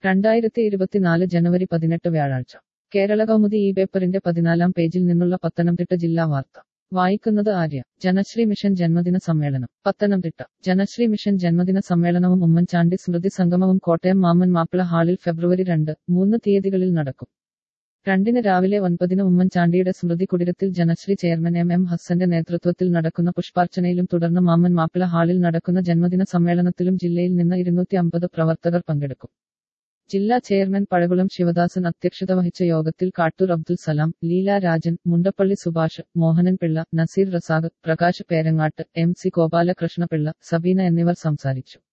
രണ്ടായിരത്തി ഇരുപത്തിനാല് ജനുവരി പതിനെട്ട് വ്യാഴാഴ്ച കേരള കൗമുദി ഈ പേപ്പറിന്റെ പതിനാലാം പേജിൽ നിന്നുള്ള പത്തനംതിട്ട ജില്ലാ വാർത്ത വായിക്കുന്നത് ആര്യ ജനശ്രീ മിഷൻ ജന്മദിന സമ്മേളനം പത്തനംതിട്ട ജനശ്രീ മിഷൻ ജന്മദിന സമ്മേളനവും ഉമ്മൻചാണ്ടി സ്മൃതി സംഗമവും കോട്ടയം മാമൻ മാപ്പിള ഹാളിൽ ഫെബ്രുവരി രണ്ട് മൂന്ന് തീയതികളിൽ നടക്കും രണ്ടിന് രാവിലെ ഒൻപതിന് ഉമ്മൻചാണ്ടിയുടെ സ്മൃതി കുടിരത്തിൽ ജനശ്രീ ചെയർമാൻ എം എം ഹസ്സന്റെ നേതൃത്വത്തിൽ നടക്കുന്ന പുഷ്പാർച്ചനയിലും തുടർന്ന് മാമൻ മാപ്പിള ഹാളിൽ നടക്കുന്ന ജന്മദിന സമ്മേളനത്തിലും ജില്ലയിൽ നിന്ന് ഇരുന്നൂറ്റി അമ്പത് പ്രവർത്തകർ പങ്കെടുക്കും ജില്ലാ ചെയർമാൻ പഴകുളം ശിവദാസൻ അധ്യക്ഷത വഹിച്ച യോഗത്തിൽ കാട്ടൂർ അബ്ദുൽ സലാം ലീല രാജൻ മുണ്ടപ്പള്ളി സുഭാഷ് മോഹനൻ പിള്ള നസീർ റസാഖ് പ്രകാശ് പേരങ്ങാട്ട് എം സി ഗോപാലകൃഷ്ണപിള്ള സബീന എന്നിവർ സംസാരിച്ചു